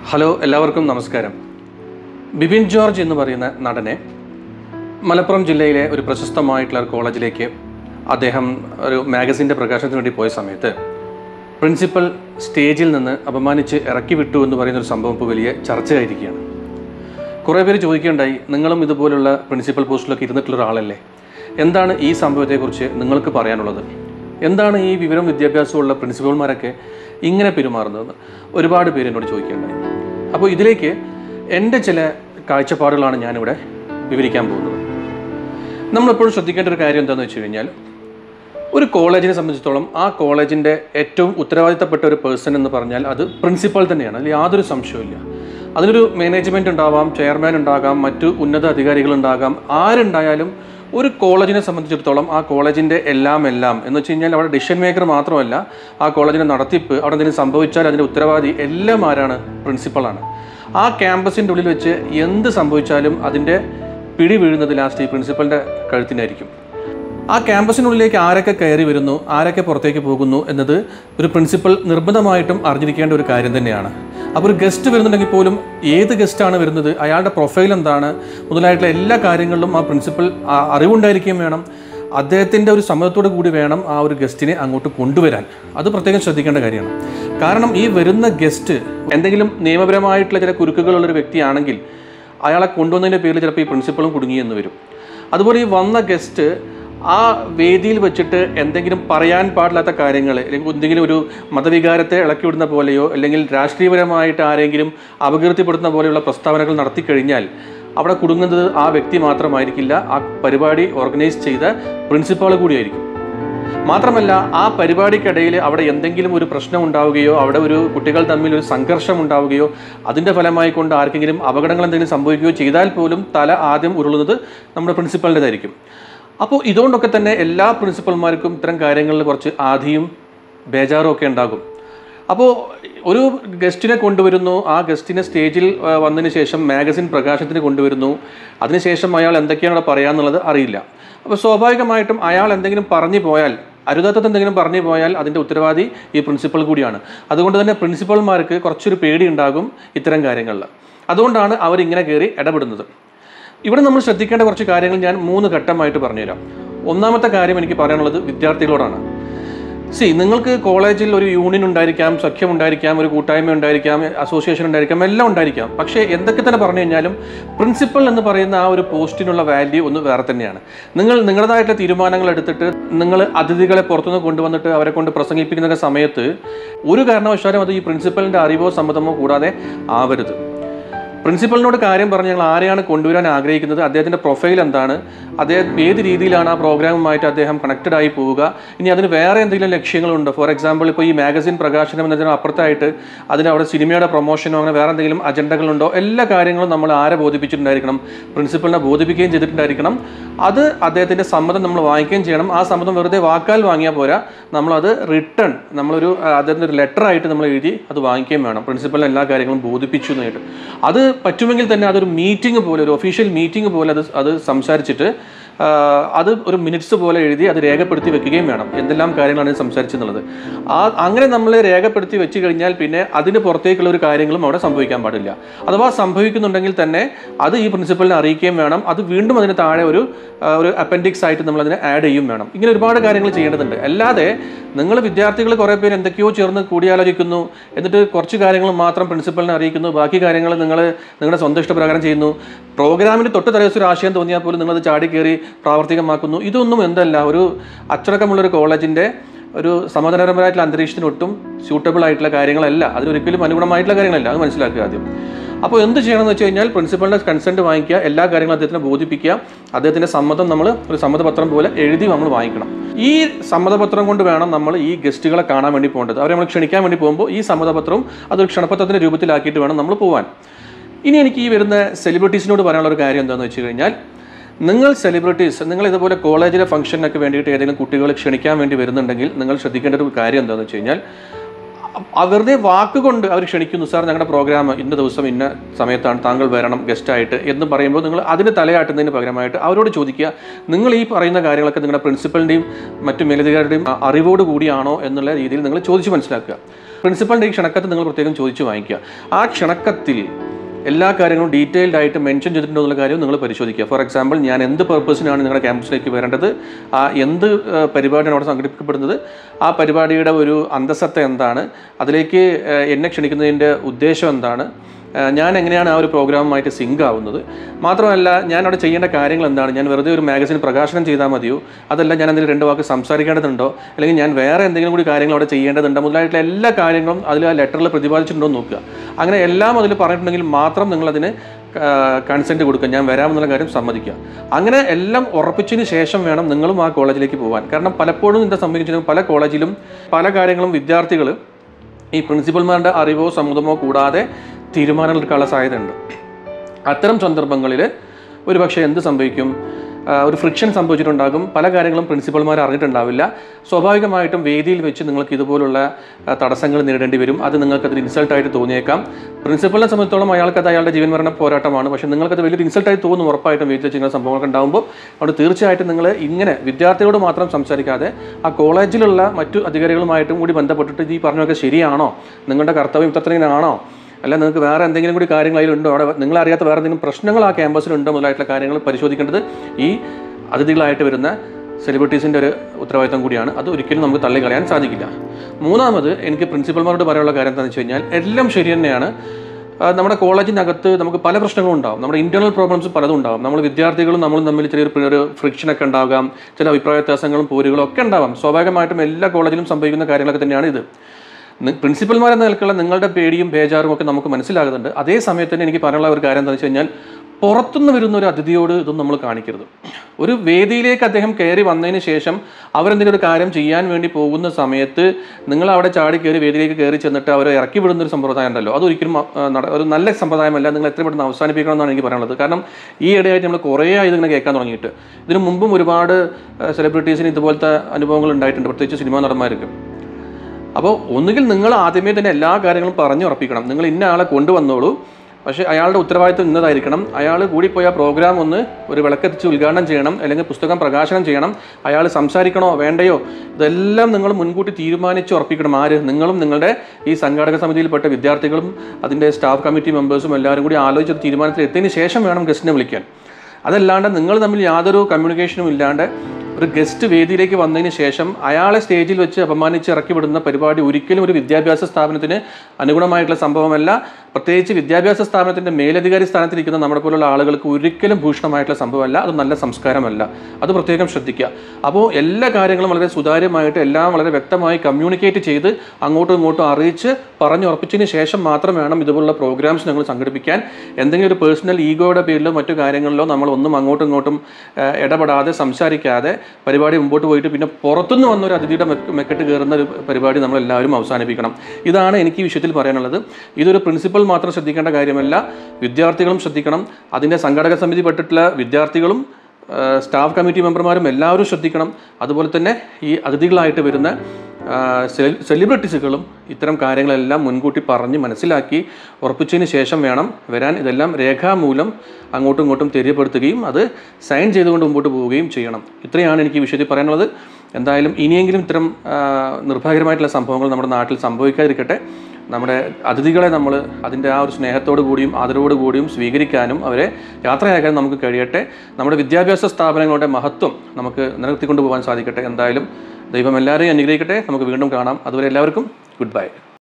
hello എല്ലാവർക്കും നമസ്കാരം Bipin George എന്ന് പറയുന്ന നടനെ മലപ്പുറം ജില്ലയിലെ ഒരു പ്രശസ്തമായിട്ടുള്ള ഒരു കോളേജിലേക്ക് അദ്ദേഹം ഒരു മാഗസിൻ്റെ പ്രകാശനത്തിന് വേണ്ടി പോയ സമയത്ത് പ്രിൻസിപ്പൽ സ്റ്റേജിൽ നിന്ന് അപമാനിച്ച് ഇറക്കി വിട്ടു എന്ന് പറയുന്ന ഒരു സംഭവം ഇപ്പോൾ വലിയ ചർച്ചയായിരിക്കുകയാണ് കുറേ പേര് ചോദിക്കുകയുണ്ടായി നിങ്ങളും ഇതുപോലുള്ള പ്രിൻസിപ്പൽ പോസ്റ്റിലൊക്കെ ഇരുന്നിട്ടുള്ള ഒരാളല്ലേ എന്താണ് ഈ സംഭവത്തെക്കുറിച്ച് നിങ്ങൾക്ക് പറയാനുള്ളത് എന്താണ് ഈ വിവരം വിദ്യാഭ്യാസമുള്ള പ്രിൻസിപ്പൽമാരൊക്കെ ഇങ്ങനെ പെരുമാറുന്നതെന്ന് ഒരുപാട് പേര് എന്നോട് ചോദിക്കുകയുണ്ടായി അപ്പോൾ ഇതിലേക്ക് എൻ്റെ ചില കാഴ്ചപ്പാടുകളാണ് ഞാനിവിടെ വിവരിക്കാൻ പോകുന്നത് നമ്മളെപ്പോഴും ശ്രദ്ധിക്കേണ്ട ഒരു കാര്യം എന്താണെന്ന് വെച്ച് കഴിഞ്ഞാൽ ഒരു കോളേജിനെ സംബന്ധിച്ചിടത്തോളം ആ കോളേജിൻ്റെ ഏറ്റവും ഉത്തരവാദിത്തപ്പെട്ട ഒരു പേഴ്സൺ എന്ന് പറഞ്ഞാൽ അത് പ്രിൻസിപ്പൽ തന്നെയാണ് അതിൽ യാതൊരു സംശയവുമില്ല അതിനൊരു മാനേജ്മെൻറ്റ് ഉണ്ടാവാം ചെയർമാൻ ഉണ്ടാകാം മറ്റു ഉന്നത അധികാരികൾ ഉണ്ടാകാം ആരുണ്ടായാലും ഒരു കോളേജിനെ സംബന്ധിച്ചിടത്തോളം ആ കോളേജിൻ്റെ എല്ലാം എല്ലാം എന്ന് വെച്ച് കഴിഞ്ഞാൽ അവിടെ ഡിസിഷൻ മേക്കർ മാത്രമല്ല ആ കോളേജിൻ്റെ നടത്തിപ്പ് അവിടെ എന്തെങ്കിലും സംഭവിച്ചാൽ അതിൻ്റെ ഉത്തരവാദി എല്ലാം ആരാണ് പ്രിൻസിപ്പളാണ് ആ ക്യാമ്പസിൻ്റെ ഉള്ളിൽ വെച്ച് എന്ത് സംഭവിച്ചാലും അതിൻ്റെ പിടി വീഴുന്നത് ലാസ്റ്റ് ഈ പ്രിൻസിപ്പലിൻ്റെ കഴുത്തിനായിരിക്കും ആ ക്യാമ്പസിനുള്ളിലേക്ക് ആരൊക്കെ കയറി വരുന്നു ആരൊക്കെ പുറത്തേക്ക് പോകുന്നു എന്നത് ഒരു പ്രിൻസിപ്പൽ നിർബന്ധമായിട്ടും അറിഞ്ഞിരിക്കേണ്ട ഒരു കാര്യം തന്നെയാണ് അപ്പോൾ ഒരു ഗസ്റ്റ് വരുന്നുണ്ടെങ്കിൽ പോലും ഏത് ഗസ്റ്റാണ് വരുന്നത് അയാളുടെ പ്രൊഫൈൽ എന്താണ് മുതലായിട്ടുള്ള എല്ലാ കാര്യങ്ങളിലും ആ പ്രിൻസിപ്പൽ ആ- അറിവുണ്ടായിരിക്കുകയും വേണം അദ്ദേഹത്തിൻ്റെ ഒരു സമ്മതത്തോടു കൂടി വേണം ആ ഒരു ഗസ്റ്റിനെ അങ്ങോട്ട് കൊണ്ടുവരാൻ അത് പ്രത്യേകം ശ്രദ്ധിക്കേണ്ട കാര്യമാണ് കാരണം ഈ വരുന്ന ഗസ്റ്റ് എന്തെങ്കിലും നിയമപരമായിട്ടുള്ള ചില കുരുക്കുകളുള്ളൊരു വ്യക്തിയാണെങ്കിൽ അയാളെ കൊണ്ടുവന്നതിൻ്റെ പേരിൽ ചിലപ്പോൾ ഈ പ്രിൻസിപ്പളും കുടുങ്ങിയെന്ന് വരും അതുപോലെ ഈ വന്ന ഗസ്റ്റ് ആ വേദിയിൽ വെച്ചിട്ട് എന്തെങ്കിലും പറയാൻ പാടില്ലാത്ത കാര്യങ്ങൾ അല്ലെങ്കിൽ എന്തെങ്കിലും ഒരു മതവികാരത്തെ ഇളക്കി വിടുന്ന പോലെയോ അല്ലെങ്കിൽ രാഷ്ട്രീയപരമായിട്ട് ആരെങ്കിലും അപകീർത്തിപ്പെടുത്തുന്ന പോലെയുള്ള പ്രസ്താവനകൾ നടത്തി കഴിഞ്ഞാൽ അവിടെ കുടുങ്ങുന്നത് ആ വ്യക്തി മാത്രമായിരിക്കില്ല ആ പരിപാടി ഓർഗനൈസ് ചെയ്ത പ്രിൻസിപ്പാൾ കൂടിയായിരിക്കും മാത്രമല്ല ആ പരിപാടിക്കിടയിൽ അവിടെ എന്തെങ്കിലും ഒരു പ്രശ്നം ഉണ്ടാവുകയോ അവിടെ ഒരു കുട്ടികൾ തമ്മിൽ ഒരു സംഘർഷം ഉണ്ടാവുകയോ അതിൻ്റെ ഫലമായി കൊണ്ട് ആർക്കെങ്കിലും അപകടങ്ങൾ എന്തെങ്കിലും സംഭവിക്കുകയോ ചെയ്താൽ പോലും തല ആദ്യം ഉരുളുന്നത് നമ്മുടെ പ്രിൻസിപ്പലിൻ്റെതായിരിക്കും അപ്പോൾ ഇതുകൊണ്ടൊക്കെ തന്നെ എല്ലാ പ്രിൻസിപ്പൽമാർക്കും ഇത്തരം കാര്യങ്ങളിൽ കുറച്ച് ആധിയും ബേജാറും ഒക്കെ ഉണ്ടാകും അപ്പോൾ ഒരു ഗസ്റ്റിനെ കൊണ്ടുവരുന്നു ആ ഗസ്റ്റിനെ സ്റ്റേജിൽ ആ, വന്നതിന് ശേഷം മാഗസിൻ പ്രകാശനത്തിന് കൊണ്ടുവരുന്നു അതിനുശേഷം അയാൾ എന്തൊക്കെയാണ് അവിടെ പറയാന്നുള്ളത് അറിയില്ല അപ്പോൾ സ്വാഭാവികമായിട്ടും അയാൾ എന്തെങ്കിലും പറഞ്ഞു പോയാൽ അരുതാത്തത് എന്തെങ്കിലും പറഞ്ഞു പോയാൽ അതിൻ്റെ ഉത്തരവാദി ഈ പ്രിൻസിപ്പൽ കൂടിയാണ് അതുകൊണ്ട് തന്നെ പ്രിൻസിപ്പൽമാർക്ക് കുറച്ചൊരു പേടി ഉണ്ടാകും ഇത്തരം കാര്യങ്ങളിൽ അതുകൊണ്ടാണ് അവരിങ്ങനെ കയറി ഇടപെടുന്നത് ഇവിടെ നമ്മൾ ശ്രദ്ധിക്കേണ്ട കുറച്ച് കാര്യങ്ങൾ ഞാൻ മൂന്ന് ഘട്ടമായിട്ട് പറഞ്ഞുതരാം ഒന്നാമത്തെ കാര്യം എനിക്ക് പറയാനുള്ളത് വിദ്യാർത്ഥികളോടാണ് സി നിങ്ങൾക്ക് കോളേജിൽ ഒരു യൂണിയൻ ഉണ്ടായിരിക്കാം സഖ്യം ഉണ്ടായിരിക്കാം ഒരു കൂട്ടായ്മ ഉണ്ടായിരിക്കാം അസോസിയേഷൻ ഉണ്ടായിരിക്കാം എല്ലാം ഉണ്ടായിരിക്കാം പക്ഷേ എന്തൊക്കെ തന്നെ പറഞ്ഞു കഴിഞ്ഞാലും പ്രിൻസിപ്പൽ എന്ന് പറയുന്ന ആ ഒരു പോസ്റ്റിനുള്ള വാല്യൂ ഒന്ന് വേറെ തന്നെയാണ് നിങ്ങൾ നിങ്ങളുടേതായിട്ടുള്ള തീരുമാനങ്ങൾ എടുത്തിട്ട് നിങ്ങൾ അതിഥികളെ പുറത്തുനിന്ന് കൊണ്ടുവന്നിട്ട് അവരെ കൊണ്ട് പ്രസംഗിപ്പിക്കുന്ന സമയത്ത് ഒരു കാരണവശാലും അത് ഈ പ്രിൻസിപ്പലിൻ്റെ അറിവോ സമ്മതമോ കൂടാതെ ആവരുത് പ്രിൻസിപ്പലിനോട് കാര്യം പറഞ്ഞ് ഞങ്ങൾ ആരെയാണ് കൊണ്ടുവരാൻ ആഗ്രഹിക്കുന്നത് അദ്ദേഹത്തിൻ്റെ പ്രൊഫൈൽ എന്താണ് അദ്ദേഹം ഏത് രീതിയിലാണ് ആ പ്രോഗ്രാമുമായിട്ട് അദ്ദേഹം കണക്റ്റഡ് ആയി പോവുക ഇനി അതിന് വേറെ എന്തെങ്കിലും ലക്ഷ്യങ്ങളുണ്ടോ ഫോർ എക്സാമ്പിൾ ഇപ്പോൾ ഈ മാഗസിൻ പ്രകാശനം എന്നതിന് അപ്പുറത്തായിട്ട് അതിന് അവിടെ സിനിമയുടെ പ്രൊമോഷനോ അങ്ങനെ വേറെ എന്തെങ്കിലും അജണ്ടകളുണ്ടോ എല്ലാ കാര്യങ്ങളും നമ്മൾ ആരെ ബോധിപ്പിച്ചിട്ടുണ്ടായിരിക്കണം പ്രിൻസിപ്പലിനെ ബോധിപ്പിക്കുകയും ചെയ്തിട്ടുണ്ടായിരിക്കണം അത് അദ്ദേഹത്തിൻ്റെ സമ്മതം നമ്മൾ വാങ്ങിക്കുകയും ചെയ്യണം ആ സമ്മതം വെറുതെ വാക്കാൽ വാങ്ങിയാൽ പോരാ നമ്മളത് റിട്ടേൺ നമ്മളൊരു ആ, അദ്ദേഹത്തിൻ്റെ ഒരു ലെറ്റർ ആയിട്ട് നമ്മൾ എഴുതി അത് വാങ്ങിക്കുകയും വേണം പ്രിൻസിപ്പലിന് എല്ലാ കാര്യങ്ങളും ബോധിപ്പിച്ചു എന്നായിട്ട് അത് പറ്റുമെങ്കിൽ തന്നെ അതൊരു മീറ്റിംഗ് പോലെ ഒരു ഒഫീഷ്യൽ മീറ്റിംഗ് പോലെ അത് അത് സംസാരിച്ചിട്ട് ആ, അത് ഒരു മിനിറ്റ്സ് പോലെ എഴുതി അത് രേഖപ്പെടുത്തി വെക്കുകയും വേണം എന്തെല്ലാം കാര്യങ്ങളാണ് സംസാരിച്ചെന്നുള്ളത് ആ അങ്ങനെ നമ്മൾ രേഖപ്പെടുത്തി വെച്ച് കഴിഞ്ഞാൽ പിന്നെ അതിന് പുറത്തേക്കുള്ള ഒരു കാര്യങ്ങളും അവിടെ സംഭവിക്കാൻ പാടില്ല അഥവാ സംഭവിക്കുന്നുണ്ടെങ്കിൽ തന്നെ അത് ഈ പ്രിൻസിപ്പലിനെ അറിയിക്കുകയും വേണം അത് വീണ്ടും അതിന് താഴെ ഒരു ആ, ഒരു അപ്പൻഡിക്സ് ആയിട്ട് നമ്മൾ അതിനെ ആഡ് ചെയ്യും വേണം ഇങ്ങനെ ഒരുപാട് കാര്യങ്ങൾ ചെയ്യേണ്ടതുണ്ട് അല്ലാതെ നിങ്ങൾ വിദ്യാർത്ഥികൾ കുറേ പേര് എന്തൊക്കെയോ ചേർന്ന് കൂടിയാലോചിക്കുന്നു എന്നിട്ട് കുറച്ച് കാര്യങ്ങൾ മാത്രം പ്രിൻസിപ്പലിനെ അറിയിക്കുന്നു ബാക്കി കാര്യങ്ങൾ നിങ്ങൾ നിങ്ങളുടെ സ്വന്തം ഇഷ്ടപ്രകാരം ചെയ്യുന്നു പ്രോഗ്രാമിന് തൊട്ട് തലേദിവസം ഒരു ആശയം തോന്നിയാൽ പോലും നിങ്ങളത് ചാടി കയറി പ്രാവർത്തികമാക്കുന്നു ഇതൊന്നും എന്തല്ല ഒരു അച്ചടക്കമുള്ളൊരു കോളേജിൻ്റെ ഒരു സമാധാനപരമായിട്ടുള്ള അന്തരീക്ഷത്തിന് ഒട്ടും സ്യൂട്ടബിൾ ആയിട്ടുള്ള കാര്യങ്ങളല്ല അതിനൊരിക്കലും അനുഗുണമായിട്ടുള്ള കാര്യങ്ങളല്ല അത് മനസ്സിലാക്കുക ആദ്യം അപ്പോൾ എന്ത് ചെയ്യണമെന്ന് വെച്ച് കഴിഞ്ഞാൽ പ്രിൻസിപ്പലിൻ്റെ കൺസെൻറ്റ് വാങ്ങിക്കുക എല്ലാ കാര്യങ്ങളും അദ്ദേഹത്തിനെ ബോധിപ്പിക്കുക അദ്ദേഹത്തിൻ്റെ സമ്മതം നമ്മൾ ഒരു സമ്മതപത്രം പോലെ എഴുതി നമ്മൾ വാങ്ങിക്കണം ഈ സമ്മതപത്രം കൊണ്ട് വേണം നമ്മൾ ഈ ഗസ്റ്റുകളെ കാണാൻ വേണ്ടി പോകേണ്ടത് അവരെ നമ്മൾ ക്ഷണിക്കാൻ വേണ്ടി പോകുമ്പോൾ ഈ സമ്മതപത്രവും അതൊരു ക്ഷണപത്രത്തിൻ്റെ രൂപത്തിലാക്കിയിട്ട് വേണം നമ്മൾ പോകാൻ ഇനി എനിക്ക് ഈ വരുന്ന സെലിബ്രിറ്റീസിനോട് പറയാനുള്ള ഒരു കാര്യം എന്താണെന്ന് വെച്ച് കഴിഞ്ഞാൽ നിങ്ങൾ സെലിബ്രിറ്റീസ് നിങ്ങൾ ഇതുപോലെ കോളേജിലെ ഫംഗ്ഷനൊക്കെ വേണ്ടിയിട്ട് ഏതെങ്കിലും കുട്ടികളെ ക്ഷണിക്കാൻ വേണ്ടി വരുന്നുണ്ടെങ്കിൽ നിങ്ങൾ ശ്രദ്ധിക്കേണ്ട ഒരു കാര്യം എന്താണെന്ന് വെച്ച് കഴിഞ്ഞാൽ അ- വെറുതെ വാക്കുകൊണ്ട് അവർ ക്ഷണിക്കുന്നു സാർ ഞങ്ങളുടെ പ്രോഗ്രാം ഇന്ന ദിവസം ഇന്ന സമയത്താണ് താങ്കൾ വരണം ഗസ്റ്റായിട്ട് എന്ന് പറയുമ്പോൾ നിങ്ങൾ അതിന് തലയാട്ടുന്നതിന് പകരമായിട്ട് അവരോട് ചോദിക്കുക നിങ്ങൾ ഈ പറയുന്ന കാര്യങ്ങളൊക്കെ നിങ്ങളുടെ പ്രിൻസിപ്പലിൻ്റെയും മറ്റു മേലധികാരുടെയും അ- അറിവോട് കൂടിയാണോ എന്നുള്ള രീതിയിൽ നിങ്ങൾ ചോദിച്ച് മനസ്സിലാക്കുക പ്രിൻസിപ്പളിൻ്റെ ഈ ക്ഷണക്കത്ത് നിങ്ങൾ പ്രത്യേകം ചോദിച്ചു വാങ്ങിക്കുക ആ ക്ഷണക്കത്തിൽ എല്ലാ കാര്യങ്ങളും ഡീറ്റെയിൽഡ് ആയിട്ട് മെൻഷൻ ചെയ്തിട്ടുണ്ടോ എന്നുള്ള കാര്യം നിങ്ങൾ പരിശോധിക്കുക ഫോർ എക്സാമ്പിൾ ഞാൻ എന്ത് പർപ്പസിനാണ് നിങ്ങളുടെ ക്യാമ്പസിലേക്ക് വരേണ്ടത് ആ എന്ത് ആ, പരിപാടിയാണ് അവിടെ സംഘടിപ്പിക്കപ്പെടുന്നത് ആ പരിപാടിയുടെ ഒരു അന്തസത്ത എന്താണ് അതിലേക്ക് ആ, എന്നെ ക്ഷണിക്കുന്നതിൻ്റെ ഉദ്ദേശം എന്താണ് ആ, ഞാൻ എങ്ങനെയാണ് ആ ഒരു പ്രോഗ്രാമുമായിട്ട് സിങ്ക് ആവുന്നത് മാത്രമല്ല ഞാൻ അവിടെ ചെയ്യേണ്ട കാര്യങ്ങൾ എന്താണ് ഞാൻ വെറുതെ ഒരു മാഗസിൻ പ്രകാശനം ചെയ്താൽ മതിയോ അതല്ല ഞാൻ എന്തെങ്കിലും രണ്ട് വാക്ക് സംസാരിക്കേണ്ടതുണ്ടോ അല്ലെങ്കിൽ ഞാൻ വേറെ എന്തെങ്കിലും കൂടി കാര്യങ്ങൾ അവിടെ ചെയ്യേണ്ടതുണ്ടോ മുതലായിട്ടുള്ള എല്ലാ കാര്യങ്ങളും അതിൽ ആ ലെറ്ററിൽ പ്രതിപാദിച്ചിട്ടുണ്ടോ എന്ന് നോക്കുക അങ്ങനെ എല്ലാം അതിൽ പറഞ്ഞിട്ടുണ്ടെങ്കിൽ മാത്രം നിങ്ങളതിന് കൺസെൻറ്റ് കൊടുക്കുക ഞാൻ വരാമെന്നുള്ള കാര്യം സമ്മതിക്കുക അങ്ങനെ എല്ലാം ഉറപ്പിച്ചതിന് ശേഷം വേണം നിങ്ങളും ആ കോളേജിലേക്ക് പോകാൻ കാരണം പലപ്പോഴും എന്താ സംഭവിക്കുന്നത് പല കോളേജിലും പല കാര്യങ്ങളും വിദ്യാർത്ഥികൾ ഈ പ്രിൻസിപ്പൽമാരുടെ അറിവോ സമ്മതമോ കൂടാതെ തീരുമാനങ്ങൾ എടുക്കാനുള്ള സാധ്യതയുണ്ട് അത്തരം സന്ദർഭങ്ങളിൽ ഒരുപക്ഷെ എന്ത് സംഭവിക്കും ആ, ഒരു ഫ്രിക്ഷൻ സംഭവിച്ചിട്ടുണ്ടാകും പല കാര്യങ്ങളും പ്രിൻസിപ്പൽമാർ അറിഞ്ഞിട്ടുണ്ടാവില്ല സ്വാഭാവികമായിട്ടും വേദിയിൽ വെച്ച് നിങ്ങൾക്ക് ഇതുപോലുള്ള ആ, തടസ്സങ്ങൾ നേരിടേണ്ടി വരും അത് നിങ്ങൾക്കത് ഇൻസൾട്ടായിട്ട് തോന്നിയേക്കാം പ്രിൻസിപ്പലിനെ സംബന്ധിച്ചോളം അയാൾക്കത് അയാളുടെ ജീവൻ മരണ പോരാട്ടമാണ് പക്ഷേ നിങ്ങൾക്കത് വലിയൊരു ഇൻസൾട്ടായി തോന്നും ഉറപ്പായിട്ടും വേദിയിൽ വെച്ച് ഇങ്ങനെ സംഭവങ്ങളൊക്കെ ഉണ്ടാകുമ്പോൾ അതുകൊണ്ട് തീർച്ചയായിട്ടും നിങ്ങൾ ഇങ്ങനെ വിദ്യാർത്ഥികളോട് മാത്രം സംസാരിക്കാതെ ആ കോളേജിലുള്ള മറ്റു അധികാരികളുമായിട്ടും കൂടി ബന്ധപ്പെട്ടിട്ട് ഇത് ഈ പറഞ്ഞൊക്കെ ശരിയാണോ നിങ്ങളുടെ കർത്തവ്യം ഇത്രത്തിനാണോ അല്ല നിങ്ങൾക്ക് വേറെ എന്തെങ്കിലും കൂടി കാര്യങ്ങൾ അതിലുണ്ടോ അവിടെ നിങ്ങളറിയാത്ത വേറെ എന്തെങ്കിലും പ്രശ്നങ്ങൾ ആ ക്യാമ്പസിലുണ്ടോ മുതലായിട്ടുള്ള കാര്യങ്ങൾ പരിശോധിക്കേണ്ടത് ഈ അതിഥികളായിട്ട് വരുന്ന സെലിബ്രിറ്റീസിൻ്റെ ഒരു ഉത്തരവാദിത്തം കൂടിയാണ് അത് ഒരിക്കലും നമുക്ക് തള്ളിക്കളയാൻ സാധിക്കില്ല മൂന്നാമത് എനിക്ക് പ്രിൻസിപ്പൽമാരോട് പറയാനുള്ള കാര്യം എന്താണെന്ന് വെച്ച് കഴിഞ്ഞാൽ എല്ലാം ശരി തന്നെയാണ് ആ, നമ്മുടെ കോളേജിനകത്ത് നമുക്ക് പല പ്രശ്നങ്ങളും ഉണ്ടാവും നമ്മുടെ ഇന്റേണൽ പ്രോബ്ലംസ് പലതും ഉണ്ടാവും നമ്മൾ വിദ്യാർത്ഥികളും നമ്മളും തമ്മിൽ ചെറിയൊരു പ്ര- ഒരു ഫ്രിക്ഷനൊക്കെ ഉണ്ടാകാം ചില അഭിപ്രായ വ്യത്യാസങ്ങളും പോരുകളും ഒക്കെ ഉണ്ടാവാം സ്വാഭാവികമായിട്ടും എല്ലാ കോളേജിലും സംഭവിക്കുന്ന കാര്യങ്ങളൊക്കെ തന്നെയാണ് ഇത് നി- പ്രിൻസിപ്പൽമാർ എന്ന നിലക്കുള്ള നിങ്ങളുടെ പേടിയും ബേജാറും ഒക്കെ നമുക്ക് മനസ്സിലാകുന്നുണ്ട് അതേ സമയത്ത് തന്നെ എനിക്ക് പറയാനുള്ള ഒരു കാര്യം എന്താണെന്ന് വെച്ച് കഴിഞ്ഞാൽ പുറത്തുനിന്ന് വരുന്ന ഒരു അതിഥിയോട് ഇതൊന്നും നമ്മൾ കാണിക്കരുത് ഒരു വേദിയിലേക്ക് അദ്ദേഹം കയറി വന്നതിന് ശേഷം അവരെന്തെങ്കിലും ഒരു കാര്യം ചെയ്യാൻ വേണ്ടി പോകുന്ന സമയത്ത് നിങ്ങൾ അവിടെ ചാടി കയറി വേദിയിലേക്ക് കയറി ചെന്നിട്ട് അവരെ ഇറക്കി വിടുന്ന ഒരു സമ്പ്രദായം ഉണ്ടല്ലോ അതൊരിക്കലും ആ, നട- ഒരു നല്ല സമ്പ്രദായമല്ല നിങ്ങൾ എത്ര പെട്ടെന്ന് അവസാനിപ്പിക്കണം എന്നാണ് എനിക്ക് പറയാനുള്ളത് കാരണം ഈ ഇടയായിട്ട് നമ്മൾ കുറേ ആയി ഇതിങ്ങനെ കേൾക്കാൻ തുടങ്ങിയിട്ട് ഇതിനു മുമ്പും ഒരുപാട് സെലിബ്രിറ്റീസിന് ഇതുപോലത്തെ അനുഭവങ്ങൾ ഉണ്ടായിട്ടുണ്ട് പ്രത്യേകിച്ച് സിനിമാ നടന്മാർക്ക് അപ്പോൾ ഒന്നുകിൽ നിങ്ങൾ ആദ്യമേ തന്നെ എല്ലാ കാര്യങ്ങളും പറഞ്ഞുറപ്പിക്കണം നിങ്ങൾ ഇന്ന ആളെ കൊണ്ടുവന്നോളൂ പക്ഷേ അയാളുടെ ഉത്തരവാദിത്വം ഇന്നതായിരിക്കണം അയാൾ കൂടിപ്പോയി ആ പ്രോഗ്രാം ഒന്ന് ഒരു വിളക്കെത്തിച്ച് ഉദ്ഘാടനം ചെയ്യണം അല്ലെങ്കിൽ പുസ്തകം പ്രകാശനം ചെയ്യണം അയാൾ സംസാരിക്കണോ വേണ്ടയോ ഇതെല്ലാം നിങ്ങൾ മുൻകൂട്ടി തീരുമാനിച്ച് ഉറപ്പിക്കണം ആര് നിങ്ങളും നിങ്ങളുടെ ഈ സംഘാടക സമിതിയിൽപ്പെട്ട വിദ്യാർത്ഥികളും അതിൻ്റെ സ്റ്റാഫ് കമ്മിറ്റി മെമ്പേഴ്സും എല്ലാവരും കൂടി ആലോചിച്ചൊരു തീരുമാനത്തിൽ എത്തിയതിന് ശേഷം വേണം ഗസ്റ്റിനെ വിളിക്കാൻ അതല്ലാണ്ട് നിങ്ങൾ തമ്മിൽ യാതൊരു കമ്മ്യൂണിക്കേഷനും ഇല്ലാണ്ട് ഒരു ഗസ്റ്റ് വേദിയിലേക്ക് വന്നതിന് ശേഷം അയാളെ സ്റ്റേജിൽ വെച്ച് അപമാനിച്ച് ഇറക്കി വിടുന്ന പരിപാടി ഒരിക്കലും ഒരു വിദ്യാഭ്യാസ സ്ഥാപനത്തിന് അനുഗുണമായിട്ടുള്ള സംഭവമല്ല പ്രത്യേകിച്ച് വിദ്യാഭ്യാസ സ്ഥാപനത്തിൻ്റെ മേലധികാരി സ്ഥാനത്തിരിക്കുന്ന നമ്മുടെ പോലുള്ള ആളുകൾക്ക് ഒരിക്കലും ഭൂഷണമായിട്ടുള്ള സംഭവമല്ല അത് നല്ല സംസ്കാരമല്ല അത് പ്രത്യേകം ശ്രദ്ധിക്കുക അപ്പോൾ എല്ലാ കാര്യങ്ങളും വളരെ സുതാര്യമായിട്ട് എല്ലാം വളരെ വ്യക്തമായി കമ്മ്യൂണിക്കേറ്റ് ചെയ്ത് അങ്ങോട്ടും ഇങ്ങോട്ടും അറിയിച്ച് പറഞ്ഞുറപ്പിച്ചതിന് ശേഷം മാത്രം വേണം ഇതുപോലുള്ള പ്രോഗ്രാംസ് ഞങ്ങൾ സംഘടിപ്പിക്കാൻ എന്തെങ്കിലും ഒരു പേഴ്സണൽ ഈഗോയുടെ പേരിലോ മറ്റു കാര്യങ്ങളിലോ നമ്മൾ ഒന്നും അങ്ങോട്ടും ഇങ്ങോട്ടും ഏഹ്, ഇടപെടാതെ സംസാരിക്കാതെ പരിപാടി മുമ്പോട്ട് പോയിട്ട് പിന്നെ പുറത്തുനിന്ന് വന്ന ഒരു അതിഥിയുടെ മെക്ക- മെക്കെട്ട് കയറുന്ന ഒരു പരിപാടി നമ്മൾ എല്ലാവരും അവസാനിപ്പിക്കണം ഇതാണ് എനിക്ക് ഈ വിഷയത്തിൽ പറയാനുള്ളത് ഇതൊരു പ്രിൻസിപ്പൽ മാത്രം ശ്രദ്ധിക്കേണ്ട കാര്യമല്ല വിദ്യാർത്ഥികളും ശ്രദ്ധിക്കണം അതിൻ്റെ സംഘടക സമിതി പെട്ടിട്ടുള്ള വിദ്യാർത്ഥികളും ഏഹ്, സ്റ്റാഫ് കമ്മിറ്റി മെമ്പർമാരും എല്ലാവരും ശ്രദ്ധിക്കണം അതുപോലെ തന്നെ ഈ അതിഥികളായിട്ട് വരുന്ന ആഹ്, സെലി- സെലിബ്രിറ്റീസുകളും ഇത്തരം കാര്യങ്ങളെല്ലാം മുൻകൂട്ടി പറഞ്ഞ് മനസ്സിലാക്കി ഉറപ്പിച്ചതിന് ശേഷം വേണം വരാൻ ഇതെല്ലാം രേഖാമൂലം അങ്ങോട്ടും ഇങ്ങോട്ടും തെര്യപ്പെടുത്തുകയും അത് സൈൻ ചെയ്തുകൊണ്ട് മുമ്പോട്ട് പോവുകയും ചെയ്യണം ഇത്രയാണ് എനിക്ക് ഈ വിഷയത്തിൽ പറയാനുള്ളത് എന്തായാലും ഇനിയെങ്കിലും ഇത്തരം ആഹ്, നിർഭാഗ്യകരമായിട്ടുള്ള സംഭവങ്ങൾ നമ്മുടെ നാട്ടിൽ സംഭവിക്കാതിരിക്കട്ടെ നമ്മുടെ അതിഥികളെ നമ്മൾ അതിൻ്റെ ആ ഒരു സ്നേഹത്തോടു കൂടിയും ആദരവോടു കൂടിയും സ്വീകരിക്കാനും അവരെ യാത്രയാക്കാൻ നമുക്ക് കഴിയട്ടെ നമ്മുടെ വിദ്യാഭ്യാസ സ്ഥാപനങ്ങളുടെ മഹത്വം നമുക്ക് നിലനിർത്തിക്കൊണ്ടു പോകാൻ സാധിക്കട്ടെ എന്തായാലും ദൈവം എല്ലാവരെയും അനുഗ്രഹിക്കട്ടെ നമുക്ക് വീണ്ടും കാണാം അതുവരെ എല്ലാവർക്കും ഗുഡ് ബൈ